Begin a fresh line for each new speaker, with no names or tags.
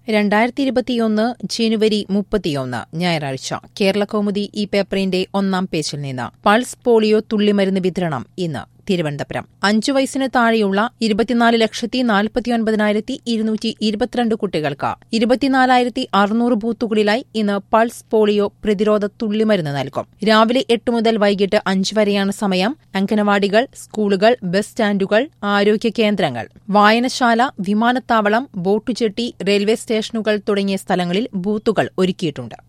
രണ്ടായിരത്തി ഇരുപത്തിയൊന്ന് ജനുവരി മുപ്പത്തിയൊന്ന് ഞായറാഴ്ച കേരള കൗമുദി ഈ പേപ്പറിന്റെ ഒന്നാം പേജിൽ നിന്ന് പൾസ് പോളിയോ തുള്ളിമരുന്ന് വിതരണം ഇന്ന് തിരുവനന്തപുരം അഞ്ചു വയസ്സിന് താഴെയുള്ള ഇരുപത്തിനാല് ലക്ഷത്തി നാൽപ്പത്തിയൊൻപതിനായിരത്തി ഇരുന്നൂറ്റി ഇരുപത്തിരണ്ട് കുട്ടികൾക്ക് ഇരുപത്തിനാലായിരത്തി അറുന്നൂറ് ബൂത്തുകളിലായി ഇന്ന് പൾസ് പോളിയോ പ്രതിരോധ തുള്ളിമരുന്ന് നൽകും രാവിലെ എട്ട് മുതൽ വൈകിട്ട് അഞ്ച് വരെയാണ് സമയം അംഗനവാടികൾ സ്കൂളുകൾ ബസ് സ്റ്റാൻഡുകൾ ആരോഗ്യ കേന്ദ്രങ്ങൾ വായനശാല വിമാനത്താവളം ബോട്ടുചെട്ടി റെയിൽവേ സ്റ്റേഷനുകൾ തുടങ്ങിയ സ്ഥലങ്ങളിൽ ബൂത്തുകൾ ഒരുക്കിയിട്ടുണ്ട്